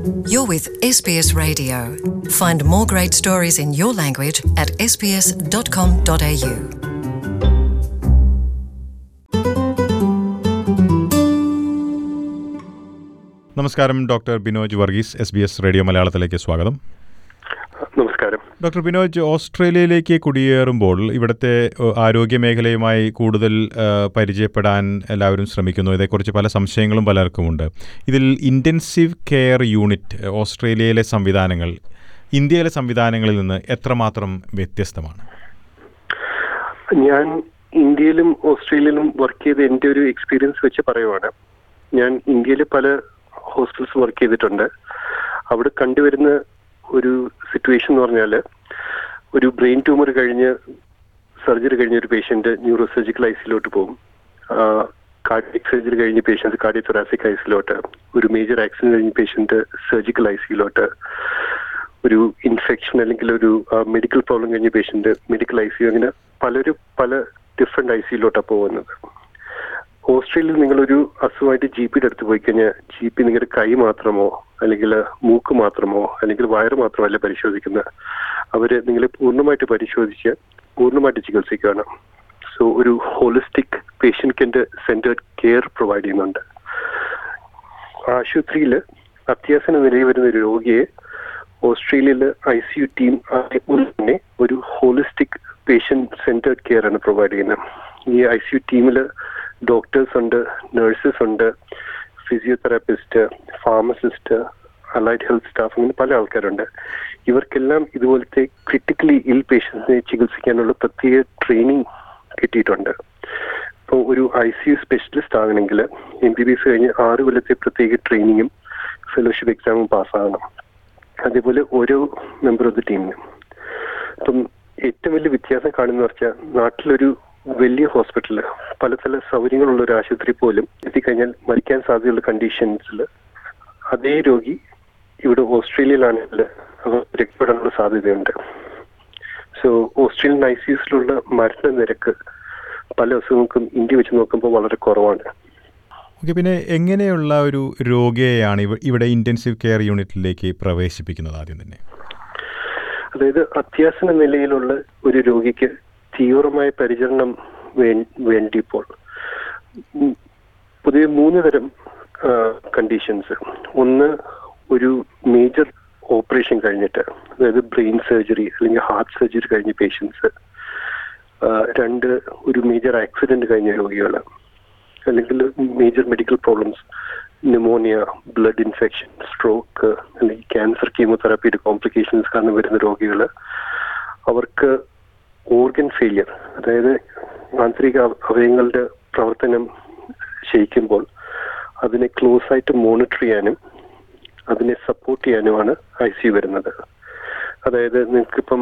You're with SBS Radio. Find more great stories in your language at sbs.com.au. നമസ്കാരം doctor Binoj Varghese S B S radio മലയാളത്തിലേക്ക് സ്വാഗതം നമസ്കാരം doctor Binoj ഓസ്ട്രേലിയയിലേക്ക് കുടിയേറുമ്പോൾ ഇവിടുത്തെ ഏഹ്, ആരോഗ്യ മേഖലയുമായി കൂടുതൽ ഏഹ്, പരിചയപ്പെടാൻ എല്ലാവരും ശ്രമിക്കുന്നു ഇതേക്കുറിച്ച് പല സംശയങ്ങളും പലർക്കുമുണ്ട് ഇതിൽ ഇൻറ്റൻസീവ് കെയർ യൂണിറ്റ് ഏഹ്, ഓസ്ട്രേലിയയിലെ സംവിധാനങ്ങൾ ഇന്ത്യയിലെ സംവിധാനങ്ങളിൽ നിന്ന് എത്രമാത്രം വ്യത്യസ്തമാണ് ഞാൻ ഇന്ത്യയിലും ഓസ്ട്രേലിയയിലും വർക്ക് ചെയ്ത എൻ്റെ ഒരു എക്സ്പീരിയൻസ് വെച്ച് പറയുവാണ് ഞാൻ ഇന്ത്യയിൽ പല ഹോസ്പിറ്റൽസ് വർക്ക് ചെയ്തിട്ടുണ്ട് അവിടെ കണ്ടുവരുന്ന ഒരു സിറ്റുവേഷൻ എന്ന് പറഞ്ഞാൽ ഒരു ബ്രെയിൻ ട്യൂമർ കഴിഞ്ഞ് സർജറി കഴിഞ്ഞ ഒരു പേഷ്യന്റ് ന്യൂറോ സർജിക്കൽ ഐസിലോട്ട് പോകും കാർഡിയക് സർജറി കഴിഞ്ഞ പേഷ്യൻസ് കാർഡിയോ തൊറാസിക് ഐസിലോട്ട് ഒരു മേജർ ആക്സിഡന്റ് കഴിഞ്ഞ പേഷ്യന്റ് സർജിക്കൽ ഐസിയിലോട്ട് ഒരു ഇൻഫെക്ഷൻ അല്ലെങ്കിൽ ഒരു മെഡിക്കൽ പ്രോബ്ലം കഴിഞ്ഞ പേഷ്യന്റ് മെഡിക്കൽ ഐ സി അങ്ങനെ പലരും പല ഡിഫറെന്റ് ഐ സിയിലോട്ടാണ് പോകുന്നത് ഓസ്ട്രേലിയയിൽ നിങ്ങളൊരു അസുഖമായിട്ട് ജി പിയുടെ അടുത്ത് പോയി കഴിഞ്ഞാൽ ജി പി നിങ്ങളുടെ കൈ മാത്രമോ അല്ലെങ്കിൽ മൂക്ക് മാത്രമോ അല്ലെങ്കിൽ വയറ് മാത്രമല്ല പരിശോധിക്കുന്നത് അവര് നിങ്ങളെ പൂർണ്ണമായിട്ട് പരിശോധിച്ച് പൂർണ്ണമായിട്ട് ചികിത്സിക്കുകയാണ് സോ ഒരു holistic patient centred care provide ചെയ്യുന്നുണ്ട് ആശുപത്രിയിൽ അത്യാസന നിലയിൽ വരുന്ന ഒരു രോഗിയെ ഓസ്ട്രേലിയയിലെ ഐ സി യു ടീം അതേപോലെ തന്നെ ഒരു ഹോളിസ്റ്റിക് പേഷ്യന്റ് സെന്റേഡ് കെയർ ആണ് പ്രൊവൈഡ് ചെയ്യുന്നത് ഈ ഐ സി യു ടീമിൽ ഡോക്ടേഴ്സ് ഉണ്ട് നഴ്സസ് ഉണ്ട് physiotherapist pharmacist allied health staff അങ്ങനെ പല ആൾക്കാരുണ്ട് ഇവർക്കെല്ലാം ഇതുപോലത്തെ ക്രിട്ടിക്കലി ഇൽ പേഷ്യൻസിനെ ചികിത്സിക്കാനുള്ള പ്രത്യേക ട്രെയിനിങ് കിട്ടിയിട്ടുണ്ട് ഇപ്പോൾ ഒരു ഐ സി യു സ്പെഷ്യലിസ്റ്റ് ആകണമെങ്കിൽ എം ബി ബി എസ് കഴിഞ്ഞ് ആറ് കൊല്ലത്തെ പ്രത്യേക ട്രെയിനിങ്ങും ഫെലോഷിപ്പ് എക്സാമും പാസ്സാകണം അതേപോലെ ഓരോ മെമ്പർ ഓഫ് ദി ടീമിനും അപ്പം ഏറ്റവും വലിയ വ്യത്യാസം കാണുന്ന വെച്ചാൽ നാട്ടിലൊരു വലിയ ഹോസ്പിറ്റല് പല പല സൗകര്യങ്ങളുള്ള ഒരു ആശുപത്രി പോലും എത്തിക്കഴിഞ്ഞാൽ മരിക്കാൻ സാധ്യതയുള്ള കണ്ടീഷൻസിൽ അതേ രോഗി ഇവിടെ ഓസ്ട്രേലിയയിലാണെങ്കിൽ അവർ രക്ഷപ്പെടാനുള്ള സാധ്യതയുണ്ട് സോ ഓസ്ട്രേലിയൻ ഐ സി എസിലുള്ള മരണ നിരക്ക് പല അസുഖങ്ങൾക്കും ഇന്ത്യ വെച്ച് നോക്കുമ്പോൾ വളരെ കുറവാണ് ഓക്കെ പിന്നെ എങ്ങനെയുള്ള ഒരു രോഗിയെയാണ് ഇവ- ഇവിടെ ഇൻറ്റൻസീവ് കെയർ യൂണിറ്റിലേക്ക് പ്രവേശിപ്പിക്കുന്നത് ആദ്യം തന്നെ അതായത് അത്യാസന നിലയിലുള്ള ഒരു രോഗിക്ക് തീവ്രമായ പരിചരണം വേ- വേണ്ടിയപ്പോൾ ഉം, പൊതുവെ മൂന്ന് തരം കണ്ടീഷൻസ് ഒന്ന് ഒരു മേജർ ഓപ്പറേഷൻ കഴിഞ്ഞിട്ട് അതായത് ബ്രെയിൻ സർജറി അല്ലെങ്കിൽ ഹാർട്ട് സർജറി കഴിഞ്ഞ പേഷ്യൻസ് രണ്ട് ഒരു മേജർ ആക്സിഡന്റ് കഴിഞ്ഞ രോഗികൾ അല്ലെങ്കിൽ major medical problems pneumonia blood infection stroke അല്ലെങ്കിൽ ക്യാൻസർ കീമോതെറാപ്പിയുടെ കോംപ്ലിക്കേഷൻസ് കാരണം വരുന്ന രോഗികൾ അവർക്ക് ഓർഗൻ ഫെയിലിയർ അതായത് ആന്തരിക അവ- അവയവങ്ങളുടെ പ്രവർത്തനം ക്ഷയിക്കുമ്പോൾ അതിനെ ക്ലോസ് ആയിട്ട് മോണിറ്റർ ചെയ്യാനും അതിനെ സപ്പോർട്ട് ചെയ്യാനുമാണ് ഐ സി വരുന്നത് അതായത് നിങ്ങൾക്കിപ്പം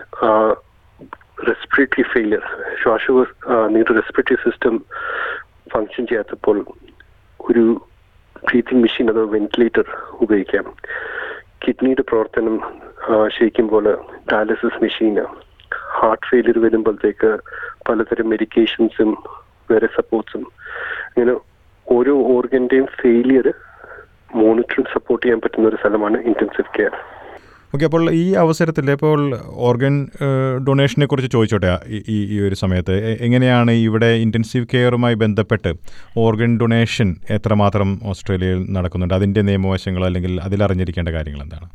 റെസ്പിറേറ്ററി ഫെയിലിയർ ശ്വാസകോശ നിങ്ങളുടെ റെസ്പിറേറ്ററി സിസ്റ്റം ഫങ്ഷൻ ചെയ്യാത്തപ്പോൾ ഒരു ബ്രീത്തിങ് മെഷീൻ അഥവാ വെന്റിലേറ്റർ ഉപയോഗിക്കാം കിഡ്നിയുടെ പ്രവർത്തനം ആ, ക്ഷയിക്കുമ്പോൾ ഡയാലിസിസ് മെഷീന് ഹാർട്ട് ഫെയിലിയർ വരുമ്പോഴത്തേക്ക് പലതരം മെഡിക്കേഷൻസും വേറെ സപ്പോർട്ട്സും അങ്ങനെ ഓരോ ഓർഗന്റെയും ഫെയിലിയർ മോണിറ്ററിങ് സപ്പോർട്ട് ചെയ്യാൻ പറ്റുന്ന ഒരു സ്ഥലമാണ് ഇന്റൻസീവ് കെയർ ഓക്കെ അപ്പോൾ ഈ അവസരത്തിൽ ഇപ്പോൾ ഓർഗൻ ഡൊണേഷനെ കുറിച്ച് ചോദിച്ചോട്ടെ ഈ- ഈ ഈ ഒരു സമയത്ത് എ- എങ്ങനെയാണ് ഇവിടെ ഇൻറ്റൻസീവ് കെയറുമായി ബന്ധപ്പെട്ട് ഓർഗൻ ഡൊണേഷൻ എത്രമാത്രം ഓസ്ട്രേലിയയിൽ നടക്കുന്നുണ്ട് അതിൻ്റെ നിയമവശങ്ങൾ അല്ലെങ്കിൽ അതിലറിഞ്ഞിരിക്കേണ്ട കാര്യങ്ങൾ എന്താണ്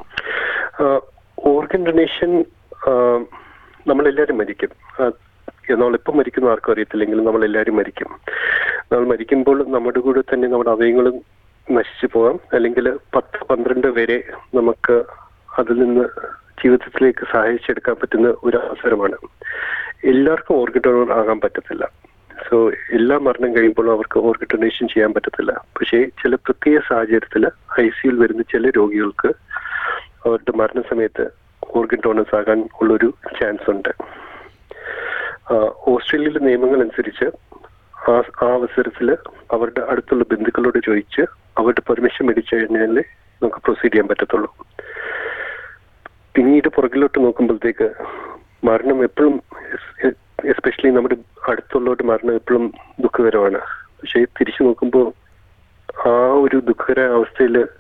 ഓർഗൻ ഡൊണേഷൻ നമ്മളെല്ലാവരും മരിക്കും നമ്മളിപ്പം മരിക്കുന്ന ആർക്കും അറിയത്തില്ലെങ്കിലും നമ്മളെല്ലാവരും മരിക്കും നമ്മൾ മരിക്കുമ്പോൾ നമ്മുടെ കൂടെ തന്നെ നമ്മുടെ അവയവങ്ങളും നശിച്ചു പോകാം അല്ലെങ്കിൽ പത്ത് പന്ത്രണ്ട് വരെ നമുക്ക് അതിൽ നിന്ന് ജീവിതത്തിലേക്ക് സഹായിച്ചെടുക്കാൻ പറ്റുന്ന ഒരു അവസരമാണ് എല്ലാവർക്കും ഓർഗൻ ഡൊണർ ആകാൻ പറ്റത്തില്ല സോ എല്ലാ മരണം കഴിയുമ്പോഴും അവർക്ക് ഓർഗൻ ഡൊണേഷൻ ചെയ്യാൻ പറ്റത്തില്ല പക്ഷേ ചില പ്രത്യേക സാഹചര്യത്തിൽ ഐ സിയിൽ വരുന്ന ചില രോഗികൾക്ക് അവരുടെ മരണസമയത്ത് ഓർഗൻ ഡോണേഴ്സ് ആകാൻ ഉള്ളൊരു ചാൻസ് ഉണ്ട് ആഹ് ഓസ്ട്രേലിയയിലെ നിയമങ്ങൾ അനുസരിച്ച് ആ ആ അവസരത്തിൽ അവരുടെ അടുത്തുള്ള ബന്ധുക്കളോട് ചോദിച്ച് അവരുടെ പെർമിഷൻ മേടിച്ചു കഴിഞ്ഞാൽ നമുക്ക് പ്രൊസീഡ് ചെയ്യാൻ പറ്റത്തുള്ളൂ പിന്നീട് പുറകിലോട്ട് നോക്കുമ്പോഴത്തേക്ക് മരണം എപ്പോഴും എസ്പെഷ്യലി നമ്മുടെ അടുത്തുള്ളവരുടെ മരണം എപ്പോഴും ദുഃഖകരമാണ് പക്ഷേ തിരിച്ചു നോക്കുമ്പോൾ ആ ഒരു ദുഃഖകര അവസ്ഥയിൽ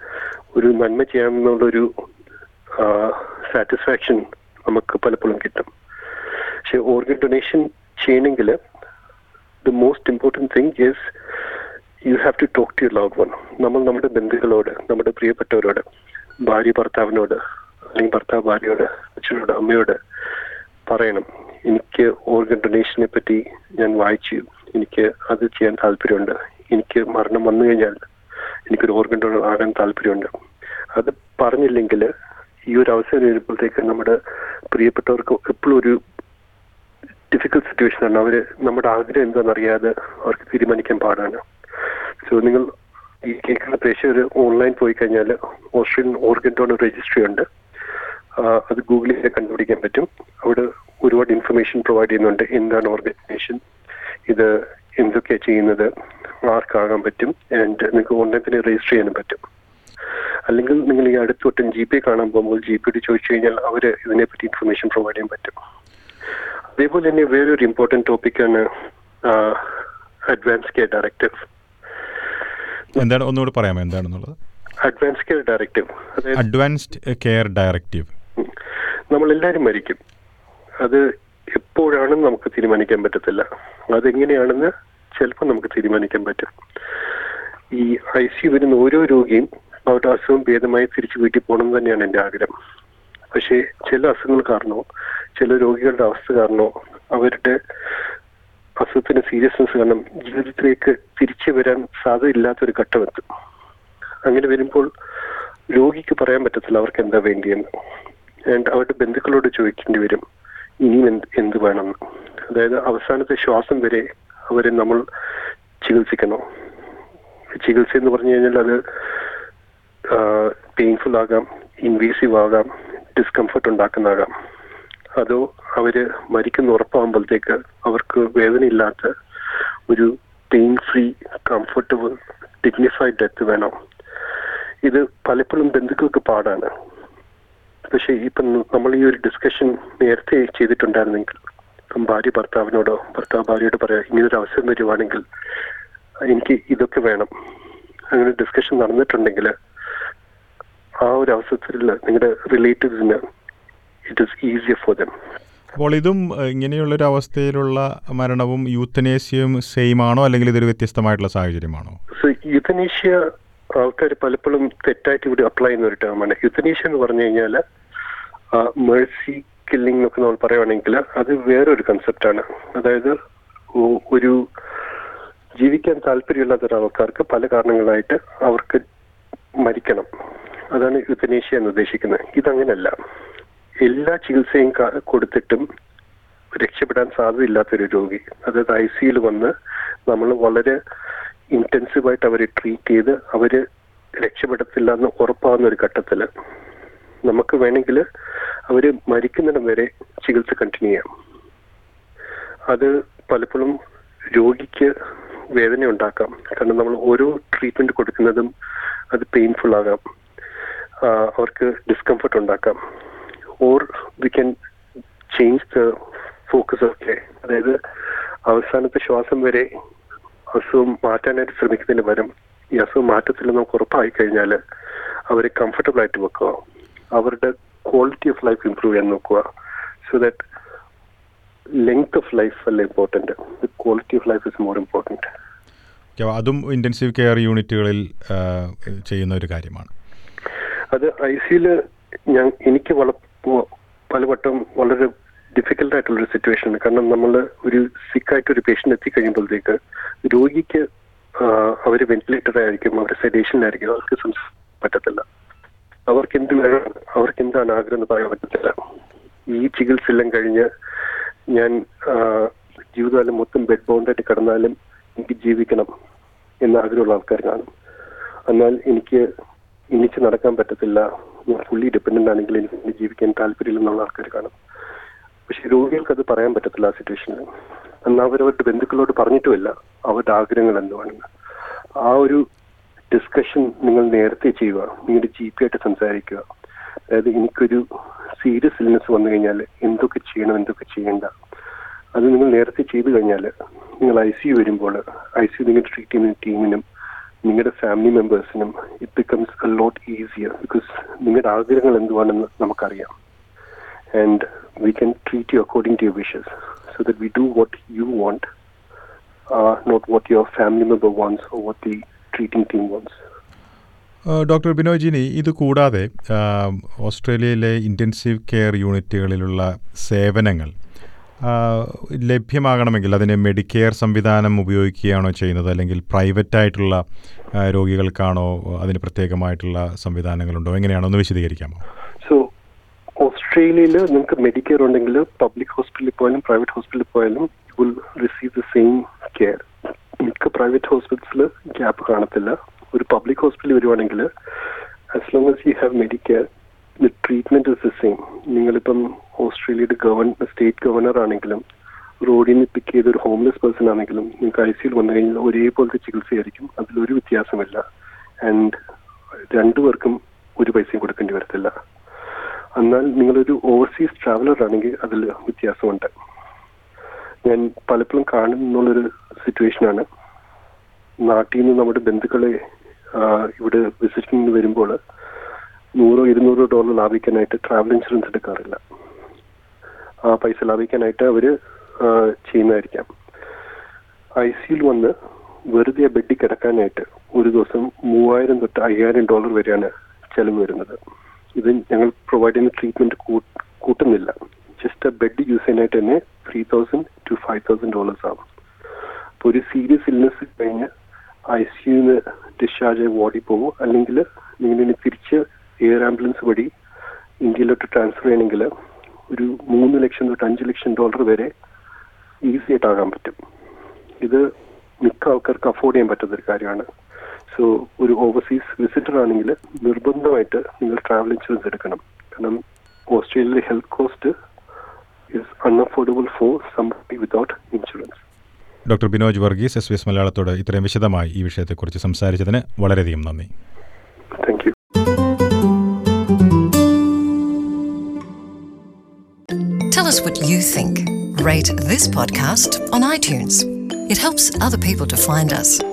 ഒരു നന്മ ചെയ്യാമെന്നുള്ളൊരു സാറ്റിസ്ഫാക്ഷൻ നമുക്ക് പലപ്പോഴും കിട്ടും പക്ഷെ ഓർഗൻ ഡൊണേഷൻ ചെയ്യണമെങ്കിൽ the most important thing is you have to talk to your love one നമ്മൾ നമ്മുടെ ബന്ധുക്കളോട് നമ്മുടെ പ്രിയപ്പെട്ടവരോട് ഭാര്യ ഭർത്താവിനോട് അല്ലെങ്കിൽ ഭർത്താവ് ഭാര്യയോട് അച്ഛനോട് അമ്മയോട് പറയണം എനിക്ക് ഓർഗൻ ഡൊണേഷനെ പറ്റി ഞാൻ വായിച്ചു എനിക്ക് അത് ചെയ്യാൻ താല്പര്യമുണ്ട് എനിക്ക് മരണം വന്നു കഴിഞ്ഞാൽ എനിക്കൊരു ഓർഗൻ ഡൊണർ ആകാൻ താല്പര്യമുണ്ട് അത് പറഞ്ഞില്ലെങ്കിൽ ഈ ഒരു അവസരം വരുമ്പോഴത്തേക്ക് നമ്മുടെ പ്രിയപ്പെട്ടവർക്ക് എപ്പോഴും ഒരു ഡിഫിക്കൽട്ട് സിറ്റുവേഷൻ ആണ് അവര് നമ്മുടെ ആഗ്രഹം എന്താണെന്ന് അറിയാതെ അവർക്ക് തീരുമാനിക്കാൻ പാടാണ് സോ നിങ്ങൾ ഈ കേൾക്കുന്ന പ്രേക്ഷകർ ഓൺലൈൻ പോയി കഴിഞ്ഞാൽ ഓസ്ട്രേലിയൻ ഓർഗൻ ഡോണർ രജിസ്ട്രി ഉണ്ട് ആ, അത് ഗൂഗിളിൽ കണ്ടുപിടിക്കാൻ പറ്റും അവിടെ ഒരുപാട് ഇൻഫർമേഷൻ പ്രൊവൈഡ് ചെയ്യുന്നുണ്ട് എന്താണ് ഓർഗനൈസേഷൻ ഇത് എന്തൊക്കെയാണ് ചെയ്യുന്നത് ആർക്കാകാൻ പറ്റും ആൻഡ് നിങ്ങൾക്ക് ഓൺലൈൻ തന്നെ രജിസ്റ്റർ ചെയ്യാനും പറ്റും അല്ലെങ്കിൽ നിങ്ങൾ ഈ അടുത്തൊട്ടും ജി പേ കാണാൻ പോകുമ്പോൾ ജി പിയോട് ചോദിച്ചു കഴിഞ്ഞാൽ അവർ ഇതിനെപ്പറ്റി ഇൻഫർമേഷൻ പ്രൊവൈഡ് ചെയ്യാൻ പറ്റും അതേപോലെ തന്നെ വേറൊരു ഇമ്പോർട്ടൻറ്റ് ടോപ്പിക്കാണ് അഡ്വാൻസ് കെയർ ഡയറക്റ്റീവ് എന്താണ് ഒന്നുകൂടി പറയാമോ എന്താണെന്നുള്ളത് അഡ്വാൻസ് കെയർ ഡയറക്റ്റീവ് അതായത് അഡ്വാൻസ്ഡ് കെയർ ഡയറക്റ്റീവ് നമ്മളെല്ലാവരും മരിക്കും അത് എപ്പോഴാണെന്ന് നമുക്ക് തീരുമാനിക്കാൻ പറ്റത്തില്ല അതെങ്ങനെയാണെന്ന് ചിലപ്പോൾ നമുക്ക് തീരുമാനിക്കാൻ പറ്റും ഈ ഐ സി വരുന്ന ഓരോ രോഗിയും അവരുടെ അസുഖം ഭേദമായി തിരിച്ചു വീട്ടിൽ പോകണം എന്ന് തന്നെയാണ് എൻ്റെ ആഗ്രഹം പക്ഷേ ചില അസുഖങ്ങൾ കാരണമോ ചില രോഗികളുടെ അവസ്ഥ കാരണമോ അവരുടെ അസുഖത്തിന്റെ സീരിയസ്നെസ് കാരണം ജീവിതത്തിലേക്ക് തിരിച്ചു വരാൻ സാധ്യതയില്ലാത്തൊരു ഘട്ടമെത്തും അങ്ങനെ വരുമ്പോൾ രോഗിക്ക് പറയാൻ പറ്റത്തില്ല അവർക്ക് എന്താ വേണ്ടിയെന്ന് ആൻഡ് അവരുടെ ബന്ധുക്കളോട് ചോദിക്കേണ്ടി വരും ഇനിയും എന്ത് എന്ത് വേണമെന്ന് അതായത് അവസാനത്തെ ശ്വാസം വരെ അവരെ നമ്മൾ ചികിത്സിക്കണോ ചികിത്സ എന്ന് പറഞ്ഞു കഴിഞ്ഞാൽ അത് പെയിൻഫുൾ ആകാം ഇൻവേസീവ് ആകാം ഡിസ്കംഫർട്ട് ഉണ്ടാക്കുന്നതാകാം അതോ അവര് മരിക്കുന്ന ഉറപ്പാകുമ്പോഴത്തേക്ക് അവർക്ക് വേദനയില്ലാത്ത ഒരു pain free comfortable dignified death വേണം ഇത് പലപ്പോഴും ബന്ധുക്കൾക്ക് പാടാണ് പക്ഷെ ഇപ്പം നമ്മൾ ഈ ഒരു ഡിസ്കഷൻ നേരത്തെ ചെയ്തിട്ടുണ്ടായിരുന്നെങ്കിൽ ഇപ്പം ഭാര്യ ഭർത്താവിനോടോ ഭർത്താവ് ഭാര്യയോട് പറയാം ഇങ്ങനൊരു അവസരം വരുവാണെങ്കിൽ എനിക്ക് ഇതൊക്കെ വേണം അങ്ങനെ ഡിസ്കഷൻ നടന്നിട്ടുണ്ടെങ്കിൽ ആ ഒരു അവസരത്തിൽ നിങ്ങളുടെ റിലേറ്റീവ്സിന് it is easier for them അപ്പോൾ ഇതും ഏഹ്, ഇങ്ങനെയുള്ളൊരു അവസ്ഥയിലുള്ള മരണവും യൂത്തനേഷ്യയും സെയിം ആണോ അല്ലെങ്കിൽ ഇതൊരു വ്യത്യസ്തമായിട്ടുള്ള സാഹചര്യമാണോ സോ യുത്തനീഷ്യ ആൾക്കാർ പലപ്പോഴും തെറ്റായിട്ട് ഇവിടെ അപ്ലൈ ചെയ്യുന്ന ഒരു ടേമാണ് യുത്തനീഷ്യ എന്ന് പറഞ്ഞു കഴിഞ്ഞാൽ മേഴ്സി കില്ലിംഗ് എന്നൊക്കെ നമ്മൾ പറയുവാണെങ്കിൽ അത് വേറൊരു കൺസെപ്റ്റാണ് അതായത് ഒ- ഒരു ജീവിക്കാൻ താല്പര്യമില്ലാത്ത ഒരാൾക്കാർക്ക് പല കാരണങ്ങളായിട്ട് അവർക്ക് മരിക്കണം അതാണ് യുത്തനേഷ്യ എന്ന് ഉദ്ദേശിക്കുന്നത് ഇതങ്ങനല്ല എല്ലാ ചികിത്സയും ക- കൊടുത്തിട്ടും രക്ഷപ്പെടാൻ സാധ്യതയില്ലാത്തൊരു രോഗി അതായത് ഐ സിയിൽ വന്ന് നമ്മൾ വളരെ ഇന്റൻസീവായിട്ട് അവരെ ട്രീറ്റ് ചെയ്ത് അവര് രക്ഷപ്പെടത്തില്ല എന്ന് ഉറപ്പാകുന്ന ഒരു ഘട്ടത്തിൽ നമുക്ക് വേണമെങ്കിൽ അവര് മരിക്കുന്നിടം വരെ ചികിത്സ കണ്ടിന്യൂ ചെയ്യാം അത് പലപ്പോഴും രോഗിക്ക് വേദന ഉണ്ടാക്കാം കാരണം നമ്മൾ ഓരോ ട്രീറ്റ്മെന്റ് കൊടുക്കുന്നതും അത് പെയിൻഫുൾ ആകാം ആ, അവർക്ക് ഡിസ്കംഫർട്ട് ഉണ്ടാക്കാം or we can change the focus of care അതായത് അവസാനത്തെ ശ്വാസം വരെ അസുഖം മാറ്റാനായിട്ട് ശ്രമിക്കുന്നതിന് പകരം ഈ അസുഖം മാറ്റത്തില്ല നമുക്ക് ഉറപ്പായി കഴിഞ്ഞാൽ അവരെ കംഫർട്ടബിൾ ആയിട്ട് വെക്കുക അവരുടെ ക്വാളിറ്റി ഓഫ് ലൈഫ് ഇംപ്രൂവ് ചെയ്യാൻ നോക്കുക so that length of life അല്ല important quality of life is more important okay, അപ്പോൾ അതും ഇൻറ്റൻസീവ് കെയർ യൂണിറ്റുകളിൽ ഏഹ്, ചെയ്യുന്ന ഒരു കാര്യമാണ് അത് ഐ സിയില് ഞാൻ എനിക്ക് വള പ- പലവട്ടം വളരെ ഡിഫിക്കൽട്ട് ആയിട്ടുള്ള ഒരു സിറ്റുവേഷൻ ആണ് കാരണം നമ്മൾ ഒരു സിക്കായിട്ട് ഒരു പേഷ്യന്റ് എത്തിക്കഴിയുമ്പോഴത്തേക്ക് രോഗിക്ക് അവർ വെന്റിലേറ്റർ ആയിരിക്കും അവർ സെഡേഷനിലായിരിക്കും അവർക്ക് സംസാരിക്കാൻ പറ്റത്തില്ല അവർക്ക് എന്ത് വേണം അവർക്ക് എന്താണ് ആഗ്രഹം എന്ന് പറയാൻ പറ്റത്തില്ല ഈ ചികിത്സ എല്ലാം കഴിഞ്ഞ് ഞാൻ ആ, ജീവിതകാലം മൊത്തം ബെഡ് ബൗണ്ടായിട്ട് കിടന്നാലും എനിക്ക് ജീവിക്കണം എന്ന ആഗ്രഹമുള്ള ആൾക്കാർ കാണും എന്നാൽ എനിക്ക് എനിച്ച് നടക്കാൻ പറ്റത്തില്ല ഞാൻ ഫുള്ളി ഡിപ്പെൻഡന്റ് ആണെങ്കിൽ എനിക്ക് ഇനി ജീവിക്കാൻ താല്പര്യമില്ലെന്നുള്ള ആൾക്കാർ കാണും പക്ഷെ രോഗികൾക്ക് അത് പറയാൻ പറ്റത്തില്ല ആ സിറ്റുവേഷനിൽ എന്നാൽ അവരവരുടെ ബന്ധുക്കളോട് പറഞ്ഞിട്ടുമില്ല അവരുടെ ആഗ്രഹങ്ങൾ എന്തുവാണെന്ന് ആ ഒരു ഡിസ്കഷൻ നിങ്ങൾ നേരത്തെ ചെയ്യുക നിങ്ങളുടെ ജി പി ആയിട്ട് സംസാരിക്കുക അതായത് എനിക്കൊരു സീരിയസ് ഇൽനെസ് വന്നു കഴിഞ്ഞാൽ എന്തൊക്കെ ചെയ്യണം എന്തൊക്കെ ചെയ്യണ്ട അത് നിങ്ങൾ നേരത്തെ ചെയ്തു കഴിഞ്ഞാൽ നിങ്ങൾ ഐ സി വരുമ്പോൾ ഐ സി നിങ്ങൾ ട്രീറ്റ് ചെയ്യുന്ന ടീമിനും നിങ്ങളുടെ ഫാമിലി മെമ്പേഴ്സിനും it becomes a lot easier because നിങ്ങളുടെ ആഗ്രഹങ്ങൾ എന്തുവാണെന്ന് നമുക്കറിയാം and we can treat you according to your wishes so that we do what you want not what your family member wants or what the treating team wants doctor ബിനോജിനി ഇത് കൂടാതെ ഓസ്ട്രേലിയയിലെ intensive care യൂണിറ്റുകളിലുള്ള സേവനങ്ങൾ ലഭ്യമാകണമെങ്കിൽ അതിന് Medicare സംവിധാനം ഉപയോഗിക്കുകയാണോ ചെയ്യുന്നത് അല്ലെങ്കിൽ private ആയിട്ടുള്ള രോഗികൾക്കാണോ അതിന് പ്രത്യേകമായിട്ടുള്ള സംവിധാനങ്ങളുണ്ടോ എങ്ങനെയാണോ ഒന്ന് വിശദീകരിക്കാമോ സോ ഓസ്ട്രേലിയയിൽ നിങ്ങൾക്ക് മെഡിക്കെയർ ഉണ്ടെങ്കിൽ പബ്ലിക് ഹോസ്പിറ്റലിൽ പോയാലും പ്രൈവറ്റ് ഹോസ്പിറ്റലിൽ പോയാലും you will receive the same care മിക്ക പ്രൈവറ്റ് ഹോസ്പിറ്റൽസിൽ ഗ്യാപ്പ് കാണത്തില്ല ഒരു പബ്ലിക് ഹോസ്പിറ്റലിൽ വരുവാണെങ്കിൽ as long as you have Medicare the treatment is the same നിങ്ങളിപ്പം ഓസ്ട്രേലിയയുടെ ഗവൺ സ്റ്റേറ്റ് ഗവർണർ ആണെങ്കിലും റോഡിൽ നിന്ന് പിക്ക് ചെയ്ത ഒരു ഹോംലെസ് പേഴ്സൺ ആണെങ്കിലും നിങ്ങൾക്ക് ഐ സിയിൽ വന്നു കഴിഞ്ഞാൽ ഒരേപോലത്തെ ചികിത്സയായിരിക്കും അതിലൊരു വ്യത്യാസമില്ല ആൻഡ് രണ്ടുപേർക്കും ഒരു പൈസയും കൊടുക്കേണ്ടി വരത്തില്ല എന്നാൽ നിങ്ങളൊരു ഓവർസീസ് ട്രാവലർ ആണെങ്കിൽ അതിൽ വ്യത്യാസമുണ്ട് ഞാൻ പലപ്പോഴും കാണുന്നുള്ളൊരു സിറ്റുവേഷനാണ് നാട്ടിൽ നിന്ന് നമ്മുടെ ബന്ധുക്കളെ ഇവിടെ വിസിറ്റിംഗിന് വരുമ്പോൾ നൂറോ ഇരുന്നൂറോ ഡോളർ ലാഭിക്കാനായിട്ട് ട്രാവൽ ഇൻഷുറൻസ് എടുക്കാറില്ല ആ പൈസ ലാഭിക്കാനായിട്ട് അവർ ചെയ്യുന്നതായിരിക്കാം ഐ സിയിൽ വന്ന് വെറുതെ ബെഡിൽ കിടക്കാനായിട്ട് ഒരു ദിവസം മൂവായിരം തൊട്ട് അയ്യായിരം ഡോളർ വരെയാണ് ചെലവ് വരുന്നത് ഇത് ഞങ്ങൾ പ്രൊവൈഡ് ചെയ്യുന്ന ട്രീറ്റ്മെന്റ് കൂട്ടുന്നില്ല ജസ്റ്റ് ആ ബെഡ് യൂസ് ചെയ്യാനായിട്ട് തന്നെ three thousand to five thousand dollars ആവും അപ്പോൾ ഒരു സീരിയസ് ഇൽനെസ് കഴിഞ്ഞ് ഐ സിയുന്ന് ഡിസ്ചാർജ് ആയി വാർഡിൽ പോകും അല്ലെങ്കിൽ നിങ്ങൾ തിരിച്ച് എയർ ആംബുലൻസ് വഴി ഇന്ത്യയിലോട്ട് ട്രാൻസ്ഫർ ചെയ്യണമെങ്കിൽ ഒരു മൂന്ന് ലക്ഷം തൊട്ട് അഞ്ച് ലക്ഷം ഡോളർ വരെ ഈസി ആയിട്ടാകാൻ പറ്റും ഇത് മിക്ക ആൾക്കാർക്ക് അഫോർഡ് ചെയ്യാൻ പറ്റുന്ന ഒരു കാര്യമാണ് സോ ഒരു ഓവർസീസ് വിസിറ്റർ ആണെങ്കിൽ നിർബന്ധമായിട്ട് നിങ്ങൾ ട്രാവൽ ഇൻഷുറൻസ് എടുക്കണം കാരണം ഓസ്ട്രേലിയയിലെ health cost is unaffordable for somebody without insurance doctor Binoj Varghese S B S മലയാളത്തോട് ഇത്രയും വിശദമായി ഈ വിഷയത്തെക്കുറിച്ച് സംസാരിച്ചതിന് വളരെയധികം നന്ദി thank you Tell us what you think. Rate this podcast on iTunes. It helps other people to find us.